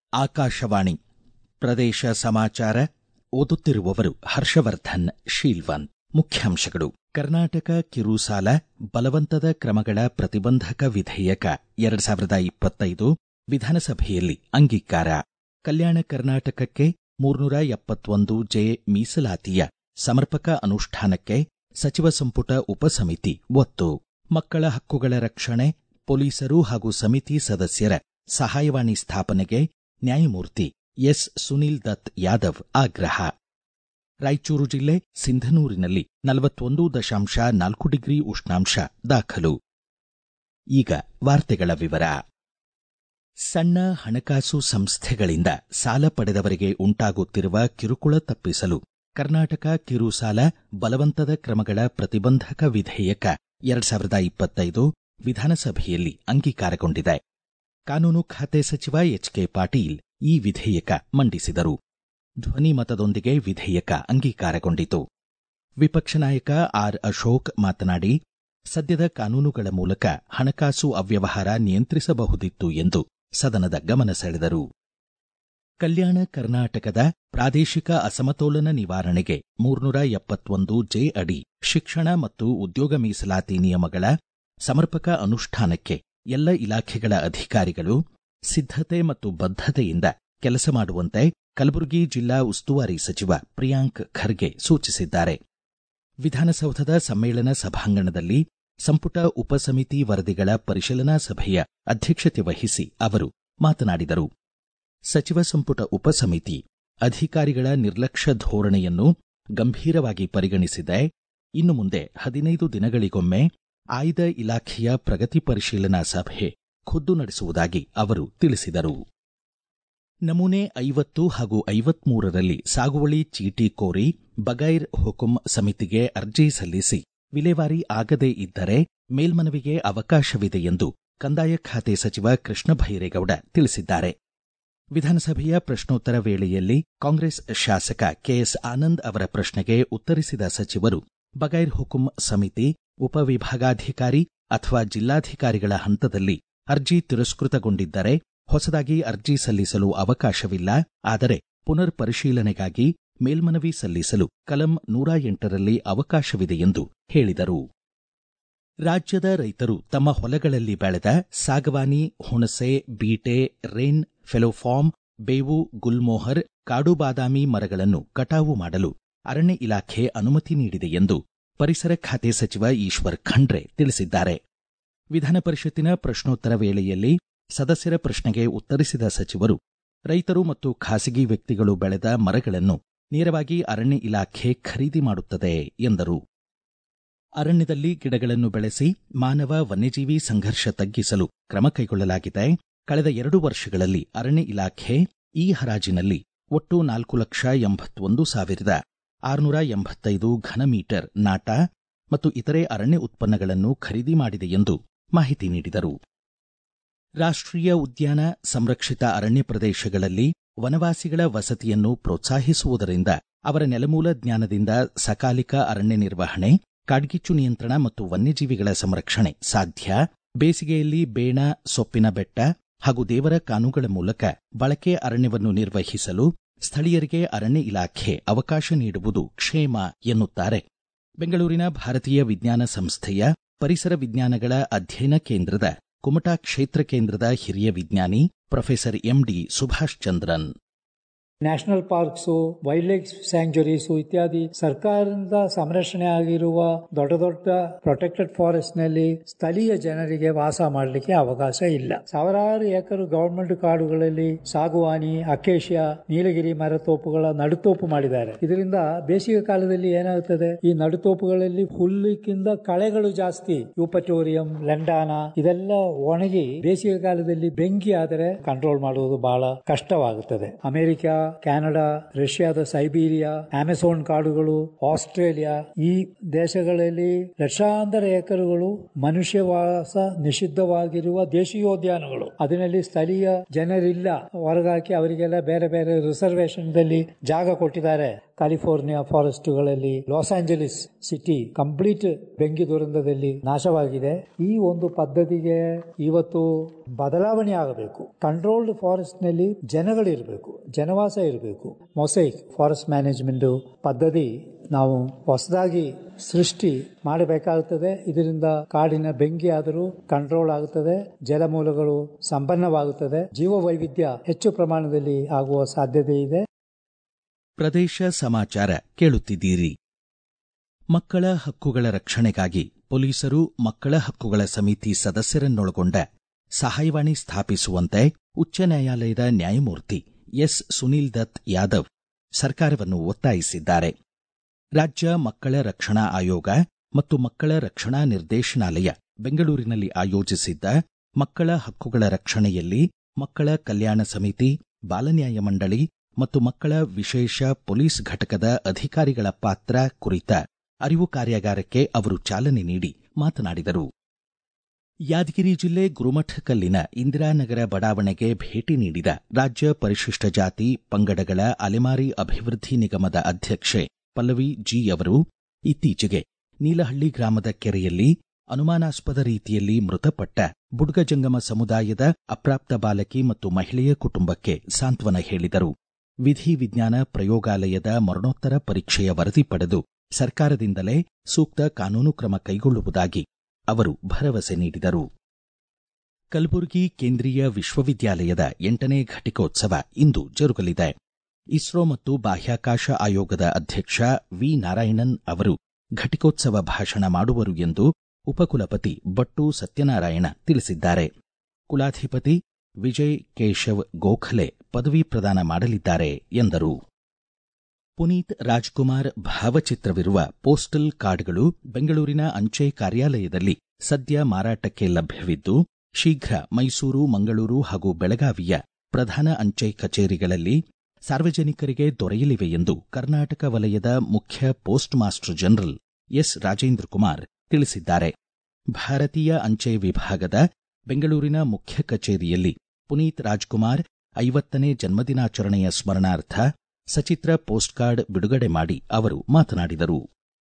ಆಕಾಶವಾಣಿ ಪ್ರದೇಶ ಸಮಾಚಾರ ಓದುತ್ತಿರುವವರು ಹರ್ಷವರ್ಧನ್ ಶೀಲ್ವಂತ್ ಮುಖ್ಯಾಂಶಗಳು ಕರ್ನಾಟಕ ಕಿರು ಸಾಲ ಬಲವಂತದ ಕ್ರಮಗಳ ಪ್ರತಿಬಂಧಕ ವಿಧೇಯಕ ಎರಡ್ ಸಾವಿರದ ಇಪ್ಪತ್ತೈದು ವಿಧಾನಸಭೆಯಲ್ಲಿ ಅಂಗೀಕಾರ ಕಲ್ಯಾಣ ಕರ್ನಾಟಕಕ್ಕೆ ಮೂರ್ನೂರ ಎಪ್ಪತ್ತೊಂದು ಜೆ ಮೀಸಲಾತಿಯ ಸಮರ್ಪಕ ಅನುಷ್ಠಾನಕ್ಕೆ ಸಚಿವ ಸಂಪುಟ ಉಪಸಮಿತಿ ಒತ್ತು ಮಕ್ಕಳ ಹಕ್ಕುಗಳ ರಕ್ಷಣೆ ಪೊಲೀಸರು ಹಾಗೂ ಸಮಿತಿ ಸದಸ್ಯರ ಸಹಾಯವಾಣಿ ಸ್ಥಾಪನೆಗೆ ನ್ಯಾಯಮೂರ್ತಿ ಎಸ್ ಸುನೀಲ್ ದತ್ ಯಾದವ್ ಆಗ್ರಹ ರಾಯಚೂರು ಜಿಲ್ಲೆ ಸಿಂಧನೂರಿನಲ್ಲಿ ನಲವತ್ತೊಂದು ದಶಾಂಶ ನಾಲ್ಕು ಡಿಗ್ರಿ ಉಷ್ಣಾಂಶ ದಾಖಲು ಈಗ ವಾರ್ತೆಗಳ ವಿವರ ಸಣ್ಣ ಹಣಕಾಸು ಸಂಸ್ಥೆಗಳಿಂದ ಸಾಲ ಪಡೆದವರಿಗೆ ಉಂಟಾಗುತ್ತಿರುವ ಕಿರುಕುಳ ತಪ್ಪಿಸಲು ಕರ್ನಾಟಕ ಕಿರು ಸಾಲ ಬಲವಂತದ ಕ್ರಮಗಳ ಪ್ರತಿಬಂಧಕ ವಿಧೇಯಕ ಎರಡ್ ಸಾವಿರದ ಇಪ್ಪತ್ತೈದು ವಿಧಾನಸಭೆಯಲ್ಲಿ ಅಂಗೀಕಾರಗೊಂಡಿದೆ ಕಾನೂನು ಖಾತೆ ಸಚಿವ ಎಚ್ ಕೆ ಪಾಟೀಲ್ ಈ ವಿಧೇಯಕ ಮಂಡಿಸಿದರು ಧ್ವನಿ ಮತದೊಂದಿಗೆ ವಿಧೇಯಕ ಅಂಗೀಕಾರಗೊಂಡಿತು ವಿಪಕ್ಷ ನಾಯಕ ಆರ್ ಅಶೋಕ್ ಮಾತನಾಡಿ ಸದ್ಯದ ಕಾನೂನುಗಳ ಮೂಲಕ ಹಣಕಾಸು ಅವ್ಯವಹಾರ ನಿಯಂತ್ರಿಸಬಹುದಿತ್ತು ಎಂದು ಸದನದ ಗಮನ ಸೆಳೆದರು ಕಲ್ಯಾಣ ಕರ್ನಾಟಕದ ಪ್ರಾದೇಶಿಕ ಅಸಮತೋಲನ ನಿವಾರಣೆಗೆ ಮೂರ್ನೂರ ಎಪ್ಪತ್ತೊಂದು ಜೆ ಅಡಿ ಶಿಕ್ಷಣ ಮತ್ತು ಉದ್ಯೋಗ ಮೀಸಲಾತಿ ನಿಯಮಗಳ ಸಮರ್ಪಕ ಅನುಷ್ಠಾನಕ್ಕೆ ಎಲ್ಲ ಇಲಾಖೆಗಳ ಅಧಿಕಾರಿಗಳು ಸಿದ್ಧತೆ ಮತ್ತು ಬದ್ಧತೆಯಿಂದ ಕೆಲಸ ಮಾಡುವಂತೆ ಕಲಬುರಗಿ ಜಿಲ್ಲಾ ಉಸ್ತುವಾರಿ ಸಚಿವ ಪ್ರಿಯಾಂಕ್ ಖರ್ಗೆ ಸೂಚಿಸಿದ್ದಾರೆ ವಿಧಾನಸೌಧದ ಸಮ್ಮೇಳನ ಸಭಾಂಗಣದಲ್ಲಿ ಸಂಪುಟ ಉಪಸಮಿತಿ ವರದಿಗಳ ಪರಿಶೀಲನಾ ಸಭೆಯ ಅಧ್ಯಕ್ಷತೆ ವಹಿಸಿ ಅವರು ಮಾತನಾಡಿದರು ಸಚಿವ ಸಂಪುಟ ಉಪಸಮಿತಿ ಅಧಿಕಾರಿಗಳ ನಿರ್ಲಕ್ಷ್ಯ ಧೋರಣೆಯನ್ನು ಗಂಭೀರವಾಗಿ ಪರಿಗಣಿಸಿದೆ ಇನ್ನು ಮುಂದೆ ಹದಿನೈದು ದಿನಗಳಿಗೊಮ್ಮೆ ಆಯ್ದ ಇಲಾಖೆಯ ಪ್ರಗತಿ ಪರಿಶೀಲನಾ ಸಭೆ ಖುದ್ದು ನಡೆಸುವುದಾಗಿ ಅವರು ತಿಳಿಸಿದರು ನಮೂನೆ ಐವತ್ತು ಹಾಗೂ ಐವತ್ಮೂರರಲ್ಲಿ ಸಾಗುವಳಿ ಚೀಟಿ ಕೋರಿ ಬಗೈರ್ ಹುಕುಂ ಸಮಿತಿಗೆ ಅರ್ಜಿ ಸಲ್ಲಿಸಿ ವಿಲೇವಾರಿ ಆಗದೇ ಇದ್ದರೆ ಮೇಲ್ಮನವಿಗೆ ಅವಕಾಶವಿದೆ ಎಂದು ಕಂದಾಯ ಖಾತೆ ಸಚಿವ ಕೃಷ್ಣ ಭೈರೇಗೌಡ ತಿಳಿಸಿದ್ದಾರೆ ವಿಧಾನಸಭೆಯ ಪ್ರಶ್ನೋತ್ತರ ವೇಳೆಯಲ್ಲಿ ಕಾಂಗ್ರೆಸ್ ಶಾಸಕ ಕೆಎಸ್ ಆನಂದ್ ಅವರ ಪ್ರಶ್ನೆಗೆ ಉತ್ತರಿಸಿದ ಸಚಿವರು ಬಗೈರ್ ಹುಕುಂ ಸಮಿತಿ ಉಪವಿಭಾಗಾಧಿಕಾರಿ ಅಥವಾ ಜಿಲ್ಲಾಧಿಕಾರಿಗಳ ಹಂತದಲ್ಲಿ ಅರ್ಜಿ ತಿರಸ್ಕೃತಗೊಂಡಿದ್ದರೆ ಹೊಸದಾಗಿ ಅರ್ಜಿ ಸಲ್ಲಿಸಲು ಅವಕಾಶವಿಲ್ಲ ಆದರೆ ಪುನರ್ ಪರಿಶೀಲನೆಗಾಗಿ ಮೇಲ್ಮನವಿ ಸಲ್ಲಿಸಲು ಕಲಂ ನೂರ ಎಂಟರಲ್ಲಿ ಅವಕಾಶವಿದೆ ಎಂದು ಹೇಳಿದರು ರಾಜ್ಯದ ರೈತರು ತಮ್ಮ ಹೊಲಗಳಲ್ಲಿ ಬೆಳೆದ ಸಾಗವಾನಿ ಹುಣಸೆ ಬೀಟೆ ರೇನ್ ಫೆಲೋಫಾರ್ಮ್ ಬೇವು ಗುಲ್ಮೋಹರ್ ಕಾಡು ಬಾದಾಮಿ ಮರಗಳನ್ನು ಕಟಾವು ಮಾಡಲು ಅರಣ್ಯ ಇಲಾಖೆ ಅನುಮತಿ ನೀಡಿದೆ ಎಂದು ಪರಿಸರ ಖಾತೆ ಸಚಿವ ಈಶ್ವರ್ ಖಂಡ್ರೆ ತಿಳಿಸಿದ್ದಾರೆ ವಿಧಾನ ಪರಿಷತ್ತಿನ ಪ್ರಶ್ನೋತ್ತರ ವೇಳೆಯಲ್ಲಿ ಸದಸ್ಯರ ಪ್ರಶ್ನೆಗೆ ಉತ್ತರಿಸಿದ ಸಚಿವರು ರೈತರು ಮತ್ತು ಖಾಸಗಿ ವ್ಯಕ್ತಿಗಳು ಬೆಳೆದ ಮರಗಳನ್ನು ನೇರವಾಗಿ ಅರಣ್ಯ ಇಲಾಖೆ ಖರೀದಿ ಮಾಡುತ್ತದೆ ಎಂದರು ಅರಣ್ಯದಲ್ಲಿ ಗಿಡಗಳನ್ನು ಬೆಳೆಸಿ ಮಾನವ ವನ್ಯಜೀವಿ ಸಂಘರ್ಷ ತಗ್ಗಿಸಲು ಕ್ರಮ ಕೈಗೊಳ್ಳಲಾಗಿದೆ ಕಳೆದ ಎರಡು ವರ್ಷಗಳಲ್ಲಿ ಅರಣ್ಯ ಇಲಾಖೆ ಈ ಹರಾಜಿನಲ್ಲಿ ಒಟ್ಟು ನಾಲ್ಕು ಲಕ್ಷ ಎಂಬತ್ತೊಂದು ಸಾವಿರದ ಆರುನೂರ ಎಂಬತ್ತೈದು ಘನ ಮೀಟರ್ ನಾಟ ಮತ್ತು ಇತರೆ ಅರಣ್ಯ ಉತ್ಪನ್ನಗಳನ್ನು ಖರೀದಿ ಮಾಡಿದೆ ಎಂದು ಮಾಹಿತಿ ನೀಡಿದರು ರಾಷ್ಟ್ರೀಯ ಉದ್ಯಾನ ಸಂರಕ್ಷಿತ ಅರಣ್ಯ ಪ್ರದೇಶಗಳಲ್ಲಿ ವನವಾಸಿಗಳ ವಸತಿಯನ್ನು ಪ್ರೋತ್ಸಾಹಿಸುವುದರಿಂದ ಅವರ ನೆಲಮೂಲ ಜ್ಞಾನದಿಂದ ಸಕಾಲಿಕ ಅರಣ್ಯ ನಿರ್ವಹಣೆ ಕಾಡ್ಗಿಚ್ಚು ನಿಯಂತ್ರಣ ಮತ್ತು ವನ್ಯಜೀವಿಗಳ ಸಂರಕ್ಷಣೆ ಸಾಧ್ಯ ಬೇಸಿಗೆಯಲ್ಲಿ ಬೇಣ ಸೊಪ್ಪಿನ ಬೆಟ್ಟ ಹಾಗೂ ದೇವರ ಕಾನುಗಳ ಮೂಲಕ ಬಳಕೆ ಅರಣ್ಯವನ್ನು ನಿರ್ವಹಿಸಲು ಸ್ಥಳೀಯರಿಗೆ ಅರಣ್ಯ ಇಲಾಖೆ ಅವಕಾಶ ನೀಡುವುದು ಕ್ಷೇಮ ಎನ್ನುತ್ತಾರೆ ಬೆಂಗಳೂರಿನ ಭಾರತೀಯ ವಿಜ್ಞಾನ ಸಂಸ್ಥೆಯ ಪರಿಸರ ವಿಜ್ಞಾನಗಳ ಅಧ್ಯಯನ ಕೇಂದ್ರದ ಕುಮಟಾ ಕ್ಷೇತ್ರ ಕೇಂದ್ರದ ಹಿರಿಯ ವಿಜ್ಞಾನಿ professor M D Subhash Chandran national parks wild life sanctuaries ಇತ್ಯಾದಿ ಸರ್ಕಾರದಿಂದ ಸಂರಕ್ಷಣೆ ಆಗಿರುವ ದೊಡ್ಡ ದೊಡ್ಡ ಪ್ರೊಟೆಕ್ಟೆಡ್ ಫಾರೆಸ್ಟ್ ನಲ್ಲಿ ಸ್ಥಳೀಯ ಜನರಿಗೆ ವಾಸ ಮಾಡಲಿಕ್ಕೆ ಅವಕಾಶ ಇಲ್ಲ ಸಾವಿರಾರು ಎಕರೆ ಗವರ್ಮೆಂಟ್ ಕಾಡುಗಳಲ್ಲಿ ಸಾಗುವಾನಿ ಅಕೇಶಿಯಾ ನೀಲಗಿರಿ ಮರತೋಪುಗಳ ನಡುತೋಪು ಮಾಡಿದ್ದಾರೆ ಇದರಿಂದ ಬೇಸಿಗೆ ಕಾಲದಲ್ಲಿ ಏನಾಗುತ್ತದೆ ಈ ನಡುತೋಪುಗಳಲ್ಲಿ ಹುಲ್ಲಿಕ್ಕಿಂತ ಕಳೆಗಳು ಜಾಸ್ತಿ ಯೂಪಟೋರಿಯಂ ಲಂಡಾನ ಇದೆಲ್ಲ ಒಣಗಿ ಬೇಸಿಗೆ ಕಾಲದಲ್ಲಿ ಬೆಂಕಿ ಆದರೆ ಕಂಟ್ರೋಲ್ ಮಾಡುವುದು ಬಹಳ ಕಷ್ಟವಾಗುತ್ತದೆ ಅಮೆರಿಕ ಕೆನಡಾ ರಷ್ಯಾದ ಸೈಬೀರಿಯಾ ಅಮೆಝಾನ್ ಕಾಡುಗಳು ಆಸ್ಟ್ರೇಲಿಯಾ ಈ ದೇಶಗಳಲ್ಲಿ ಲಕ್ಷಾಂತರ ಎಕರೆಗಳು ಮನುಷ್ಯವಾಸ ನಿಷಿದ್ಧವಾಗಿರುವ ದೇಶೀಯೋದ್ಯಾನಗಳು ಅದರಲ್ಲಿ ಸ್ಥಳೀಯ ಜನರಿಲ್ಲ ಹೊರಗಾಕಿ ಅವರಿಗೆಲ್ಲ ಬೇರೆ ಬೇರೆ ರಿಸರ್ವೇಶನ್ ದಲ್ಲಿ ಜಾಗ ಕೊಟ್ಟಿದ್ದಾರೆ ಕ್ಯಾಲಿಫೋರ್ನಿಯಾ ಫಾರೆಸ್ಟ್ಗಳಲ್ಲಿ ಲಾಸ್ ಆಂಜಲೀಸ್ ಸಿಟಿ ಕಂಪ್ಲೀಟ್ ಬೆಂಕಿ ದುರಂತದಲ್ಲಿ ನಾಶವಾಗಿದೆ ಈ ಒಂದು ಪದ್ಧತಿಗೆ ಇವತ್ತು ಬದಲಾವಣೆ ಆಗಬೇಕು ಕಂಟ್ರೋಲ್ಡ್ ಫಾರೆಸ್ಟ್ ನಲ್ಲಿ ಜನಗಳಿರಬೇಕು ಜನವಾಸ ಇರಬೇಕು ಮೊಸೈಕ್ ಫಾರೆಸ್ಟ್ ಮ್ಯಾನೇಜ್ಮೆಂಟ್ ಪದ್ಧತಿ ನಾವು ಹೊಸದಾಗಿ ಸೃಷ್ಟಿ ಮಾಡಬೇಕಾಗುತ್ತದೆ ಇದರಿಂದ ಕಾಡಿನ ಬೆಂಕಿ ಆದರೂ ಕಂಟ್ರೋಲ್ ಆಗುತ್ತದೆ ಜಲಮೂಲಗಳು ಸಂಪನ್ನವಾಗುತ್ತದೆ ಜೀವ ವೈವಿಧ್ಯ ಹೆಚ್ಚು ಪ್ರಮಾಣದಲ್ಲಿ ಆಗುವ ಸಾಧ್ಯತೆ ಇದೆ ಪ್ರದೇಶ ಸಮಾಚಾರ ಕೇಳುತ್ತಿದ್ದೀರಿ ಮಕ್ಕಳ ಹಕ್ಕುಗಳ ರಕ್ಷಣೆಗಾಗಿ ಪೊಲೀಸರು ಮಕ್ಕಳ ಹಕ್ಕುಗಳ ಸಮಿತಿ ಸದಸ್ಯರನ್ನೊಳಗೊಂಡ ಸಹಾಯವಾಣಿ ಸ್ಥಾಪಿಸುವಂತೆ ಉಚ್ಚ ನ್ಯಾಯಾಲಯದ ನ್ಯಾಯಮೂರ್ತಿ ಎಸ್ ಸುನೀಲ್ ದತ್ ಯಾದವ್ ಸರ್ಕಾರವನ್ನು ಒತ್ತಾಯಿಸಿದ್ದಾರೆ ರಾಜ್ಯ ಮಕ್ಕಳ ರಕ್ಷಣಾ ಆಯೋಗ ಮತ್ತು ಮಕ್ಕಳ ರಕ್ಷಣಾ ನಿರ್ದೇಶನಾಲಯ ಬೆಂಗಳೂರಿನಲ್ಲಿ ಆಯೋಜಿಸಿದ್ದ ಮಕ್ಕಳ ಹಕ್ಕುಗಳ ರಕ್ಷಣೆಯಲ್ಲಿ ಮಕ್ಕಳ ಕಲ್ಯಾಣ ಸಮಿತಿ ಬಾಲನ್ಯಾಯ ಮಂಡಳಿ ಮತ್ತು ಮಕ್ಕಳ ವಿಶೇಷ ಪೊಲೀಸ್ ಘಟಕದ ಅಧಿಕಾರಿಗಳ ಪಾತ್ರ ಕುರಿತ ಅರಿವು ಕಾರ್ಯಾಗಾರಕ್ಕೆ ಅವರು ಚಾಲನೆ ನೀಡಿ ಮಾತನಾಡಿದರು ಯಾದಗಿರಿ ಜಿಲ್ಲೆ ಗುರುಮಠಕಲ್ಲಿನ ಇಂದಿರಾನಗರ ಬಡಾವಣೆಗೆ ಭೇಟಿ ನೀಡಿದ ರಾಜ್ಯ ಪರಿಶಿಷ್ಟ ಜಾತಿ ಪಂಗಡಗಳ ಅಲೆಮಾರಿ ಅಭಿವೃದ್ಧಿ ನಿಗಮದ ಅಧ್ಯಕ್ಷೆ ಪಲ್ಲವಿ ಜಿ ಅವರು ಇತ್ತೀಚೆಗೆ ನೀಲಹಳ್ಳಿ ಗ್ರಾಮದ ಕೆರೆಯಲ್ಲಿ ಅನುಮಾನಾಸ್ಪದ ರೀತಿಯಲ್ಲಿ ಮೃತಪಟ್ಟ ಬುಡ್ಗಜಂಗಮ ಸಮುದಾಯದ ಅಪ್ರಾಪ್ತ ಬಾಲಕಿ ಮತ್ತು ಮಹಿಳೆಯ ಕುಟುಂಬಕ್ಕೆ ಸಾಂತ್ವನ ಹೇಳಿದರು ವಿಧಿ ವಿಜ್ಞಾನ ಪ್ರಯೋಗಾಲಯದ ಮರಣೋತ್ತರ ಪರೀಕ್ಷೆಯ ವರದಿ ಪಡೆದು ಸರ್ಕಾರದಿಂದಲೇ ಸೂಕ್ತ ಕಾನೂನು ಕ್ರಮ ಕೈಗೊಳ್ಳುವುದಾಗಿ ಅವರು ಭರವಸೆ ನೀಡಿದರು ಕಲಬುರಗಿ ಕೇಂದ್ರೀಯ ವಿಶ್ವವಿದ್ಯಾಲಯದ ಎಂಟನೇ ಘಟಿಕೋತ್ಸವ ಇಂದು ಜರುಗಲಿದೆ ಇಸ್ರೋ ಮತ್ತು ಬಾಹ್ಯಾಕಾಶ ಆಯೋಗದ ಅಧ್ಯಕ್ಷ ವಿ ನಾರಾಯಣನ್ ಅವರು ಘಟಿಕೋತ್ಸವ ಭಾಷಣ ಮಾಡುವರು ಎಂದು ಉಪಕುಲಪತಿ ಬಟ್ಟು ಸತ್ಯನಾರಾಯಣ ತಿಳಿಸಿದ್ದಾರೆ ಕುಲಾಧಿಪತಿ ವಿಜಯ್ ಕೇಶವ್ ಗೋಖಲೆ ಪದವಿ ಪ್ರದಾನ ಮಾಡಲಿದ್ದಾರೆ ಎಂದರು ಪುನೀತ್ ರಾಜ್ಕುಮಾರ್ ಭಾವಚಿತ್ರವಿರುವ ಪೋಸ್ಟಲ್ ಕಾರ್ಡ್ಗಳು ಬೆಂಗಳೂರಿನ ಅಂಚೆ ಕಾರ್ಯಾಲಯದಲ್ಲಿ ಸದ್ಯ ಮಾರಾಟಕ್ಕೆ ಲಭ್ಯವಿದ್ದು ಶೀಘ್ರ ಮೈಸೂರು ಮಂಗಳೂರು ಹಾಗೂ ಬೆಳಗಾವಿಯ ಪ್ರಧಾನ ಅಂಚೆ ಕಚೇರಿಗಳಲ್ಲಿ ಸಾರ್ವಜನಿಕರಿಗೆ ದೊರೆಯಲಿವೆ ಎಂದು ಕರ್ನಾಟಕ ವಲಯದ ಮುಖ್ಯ post master general S Rajendra Kumar ತಿಳಿಸಿದ್ದಾರೆ ಭಾರತೀಯ ಅಂಚೆ ವಿಭಾಗದ ಬೆಂಗಳೂರಿನ ಮುಖ್ಯ ಕಚೇರಿಯಲ್ಲಿ ಪುನೀತ್ ರಾಜ್ಕುಮಾರ್ ಐವತ್ತನೇ ಜನ್ಮದಿನಾಚರಣೆಯ ಸ್ಮರಣಾರ್ಥ ಸಚಿತ್ರ ಪೋಸ್ಟ್ ಕಾರ್ಡ್ ಬಿಡುಗಡೆ ಮಾಡಿ ಅವರು ಮಾತನಾಡಿದರು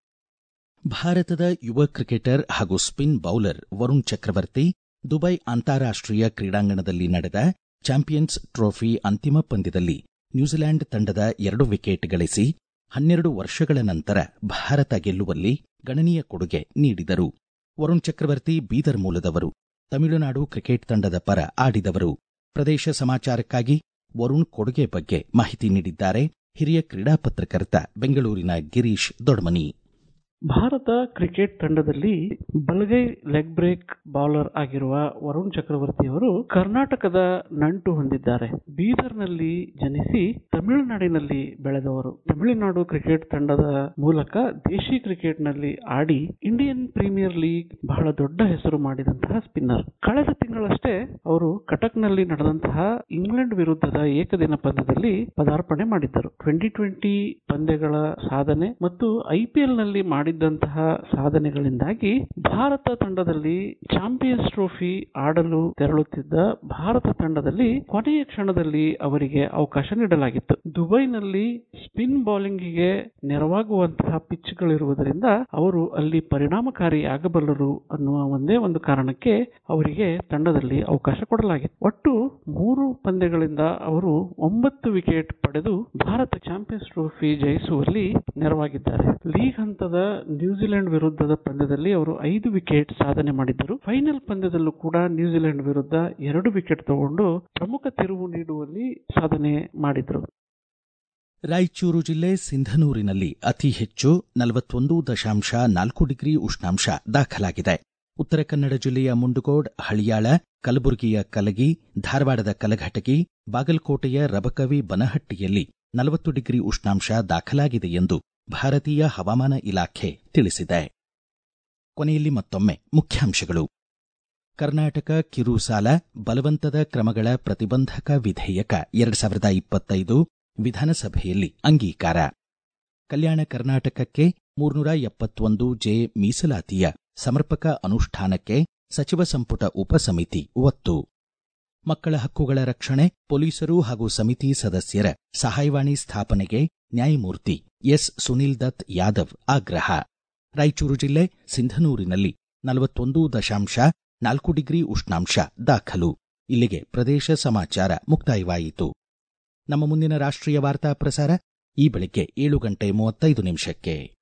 ಭಾರತದ ಯುವ ಕ್ರಿಕೆಟರ್ ಹಾಗೂ spin bowler Varun Chakravarthy Dubai ಅಂತಾರಾಷ್ಟೀಯ ಕ್ರೀಡಾಂಗಣದಲ್ಲಿ ನಡೆದ ಚಾಂಪಿಯನ್ಸ್ ಟ್ರೋಫಿ ಅಂತಿಮ ಪಂದ್ಯದಲ್ಲಿ ನ್ಯೂಜಿಲೆಂಡ್ ತಂಡದ ಎರಡು ವಿಕೆಟ್ ಗಳಿಸಿ ಹನ್ನೆರಡು ವರ್ಷಗಳ ನಂತರ ಭಾರತ ಗೆಲ್ಲುವಲ್ಲಿ ಗಣನೀಯ ಕೊಡುಗೆ ನೀಡಿದರು ವರುಣ್ ಚಕ್ರವರ್ತಿ ಬೀದರ್ ಮೂಲದವರು ತಮಿಳುನಾಡು ಕ್ರಿಕೆಟ್ ತಂಡದ ಪರ ಆಡಿದವರು ಪ್ರದೇಶ ಸಮಾಚಾರಕ್ಕಾಗಿ ವರುಣ್ ಕೊಡುಗೆ ಬಗ್ಗೆ ಮಾಹಿತಿ ನೀಡಿದ್ದಾರೆ ಹಿರಿಯ ಕ್ರೀಡಾ ಪತ್ರಕರ್ತ ಬೆಂಗಳೂರಿನ ಗಿರೀಶ್ ದೊಡ್ಮನಿ ಭಾರತ ಕ್ರಿಕೆಟ್ ತಂಡದಲ್ಲಿ ಬಲಗೈ ಲೆಗ್ ಬ್ರೇಕ್ ಬೌಲರ್ ಆಗಿರುವ ವರುಣ್ ಚಕ್ರವರ್ತಿ ಅವರು ಕರ್ನಾಟಕದ ನಂಟು ಹೊಂದಿದ್ದಾರೆ ಬೀದರ್ನಲ್ಲಿ ಜನಿಸಿ ತಮಿಳುನಾಡಿನಲ್ಲಿ ಬೆಳೆದವರು ತಮಿಳುನಾಡು ಕ್ರಿಕೆಟ್ ತಂಡದ ಮೂಲಕ ದೇಶಿ ಕ್ರಿಕೆಟ್ನಲ್ಲಿ ಆಡಿ ಇಂಡಿಯನ್ ಪ್ರೀಮಿಯರ್ ಲೀಗ್ ಬಹಳ ದೊಡ್ಡ ಹೆಸರು ಮಾಡಿದಂತಹ ಸ್ಪಿನ್ನರ್ ಕಳೆದ ತಿಂಗಳಷ್ಟೇ ಅವರು ಕಟಕ್ನಲ್ಲಿ ನಡೆದಂತಹ ಇಂಗ್ಲೆಂಡ್ ವಿರುದ್ಧದ ಏಕದಿನ ಪಂದ್ಯದಲ್ಲಿ ಪದಾರ್ಪಣೆ ಮಾಡಿದ್ದರು ಟ್ವೆಂಟಿ ಟ್ವೆಂಟಿ ಪಂದ್ಯಗಳ ಸಾಧನೆ ಮತ್ತು ಐಪಿಎಲ್ ನಲ್ಲಿ ಮಾಡಿದ್ದಂತಹ ಸಾಧನೆಗಳಿಂದಾಗಿ ಭಾರತ ತಂಡದಲ್ಲಿ ಚಾಂಪಿಯನ್ಸ್ ಟ್ರೋಫಿ ಆಡಲು ತೆರಳುತ್ತಿದ್ದ ಭಾರತ ತಂಡದಲ್ಲಿ ಕೊನೆಯ ಕ್ಷಣದಲ್ಲಿ ಅವರಿಗೆ ಅವಕಾಶ ನೀಡಲಾಗಿತ್ತು ದುಬೈನಲ್ಲಿ ಸ್ಪಿನ್ ಬೌಲಿಂಗಿಗೆ ನೆರವಾಗುವಂತಹ ಪಿಚ್ಗಳಿರುವುದರಿಂದ ಅವರು ಅಲ್ಲಿ ಪರಿಣಾಮಕಾರಿಯಾಗಬಲ್ಲರು ಅನ್ನುವ ಒಂದೇ ಒಂದು ಕಾರಣಕ್ಕೆ ಅವರಿಗೆ ತಂಡದಲ್ಲಿ ಅವಕಾಶ ಕೊಡಲಾಗಿತ್ತು ಒಟ್ಟು ಮೂರು ಪಂದ್ಯಗಳಿಂದ ಅವರು ಒಂಬತ್ತು ವಿಕೆಟ್ ಪಡೆದು ಭಾರತ ಚಾಂಪಿಯನ್ಸ್ ಟ್ರೋಫಿ ಜಯಿಸುವಲ್ಲಿ ನೆರವಾಗಿದ್ದಾರೆ ಲೀಗ್ ಹಂತದ ನ್ಯೂಜಿಲೆಂಡ್ ವಿರುದ್ಧದ ಪಂದ್ಯದಲ್ಲಿ ಅವರು ಐದು ವಿಕೆಟ್ ಸಾಧನೆ ಮಾಡಿದ್ದರು ಫೈನಲ್ ಪಂದ್ಯದಲ್ಲೂ ಕೂಡ ನ್ಯೂಜಿಲೆಂಡ್ ವಿರುದ್ಧ ಎರಡು ವಿಕೆಟ್ ತಗೊಂಡು ಪ್ರಮುಖ ತಿರುವು ನೀಡುವಲ್ಲಿ ಸಾಧನೆ ಮಾಡಿದರು ರಾಯಚೂರು ಜಿಲ್ಲೆ ಸಿಂಧನೂರಿನಲ್ಲಿ ಅತಿ ಹೆಚ್ಚು ನಲವತ್ತೊಂದು ದಶಾಂಶ ನಾಲ್ಕು ಡಿಗ್ರಿ ಉಷ್ಣಾಂಶ ದಾಖಲಾಗಿದೆ ಉತ್ತರ ಕನ್ನಡ ಜಿಲ್ಲೆಯ ಮುಂಡಗೋಡ್ ಹಳಿಯಾಳ ಕಲಬುರಗಿಯ ಕಲಗಿ ಧಾರವಾಡದ ಕಲಘಟಗಿ ಬಾಗಲಕೋಟೆಯ ರಬಕವಿ ಬನಹಟ್ಟಿಯಲ್ಲಿ ನಲವತ್ತು ಡಿಗ್ರಿ ಉಷ್ಣಾಂಶ ದಾಖಲಾಗಿದೆ ಎಂದು ಭಾರತೀಯ ಹವಾಮಾನ ಇಲಾಖೆ ತಿಳಿಸಿದೆ ಕೊನೆಯಲ್ಲಿ ಮತ್ತೊಮ್ಮೆ ಮುಖ್ಯಾಂಶಗಳು ಕರ್ನಾಟಕ ಕಿರು ಸಾಲ ಬಲವಂತದ ಕ್ರಮಗಳ ಪ್ರತಿಬಂಧಕ ವಿಧೇಯಕ ಎರಡ್ ಸಾವಿರದ ಇಪ್ಪತ್ತೈದು ವಿಧಾನಸಭೆಯಲ್ಲಿ ಅಂಗೀಕಾರ ಕಲ್ಯಾಣ ಕರ್ನಾಟಕಕ್ಕೆ ಮೂರ್ನೂರ ಎಪ್ಪತ್ತೊಂದು ಜೆ ಮೀಸಲಾತಿಯ ಸಮರ್ಪಕ ಅನುಷ್ಠಾನಕ್ಕೆ ಸಚಿವ ಸಂಪುಟ ಉಪಸಮಿತಿ ಒತ್ತು ಮಕ್ಕಳ ಹಕ್ಕುಗಳ ರಕ್ಷಣೆ ಪೊಲೀಸರು ಹಾಗೂ ಸಮಿತಿ ಸದಸ್ಯರ ಸಹಾಯವಾಣಿ ಸ್ಥಾಪನೆಗೆ ನ್ಯಾಯಮೂರ್ತಿ ಎಸ್ ಸುನಿಲ್ ದತ್ ಯಾದವ್ ಆಗ್ರಹ ರಾಯಚೂರು ಜಿಲ್ಲೆ ಸಿಂಧನೂರಿನಲ್ಲಿ ನಲವತ್ತೊಂದು ದಶಾಂಶ ನಾಲ್ಕು ಡಿಗ್ರಿ ಉಷ್ಣಾಂಶ ದಾಖಲು ಇಲ್ಲಿಗೆ ಪ್ರದೇಶ ಸಮಾಚಾರ ಮುಕ್ತಾಯವಾಯಿತು ನಮ್ಮ ಮುಂದಿನ ರಾಷ್ಟ್ರೀಯ ವಾರ್ತಾ ಪ್ರಸಾರ ಈ ಬೆಳಿಗ್ಗೆ ಏಳು ಗಂಟೆ ಮೂವತ್ತೈದು ನಿಮಿಷಕ್ಕೆ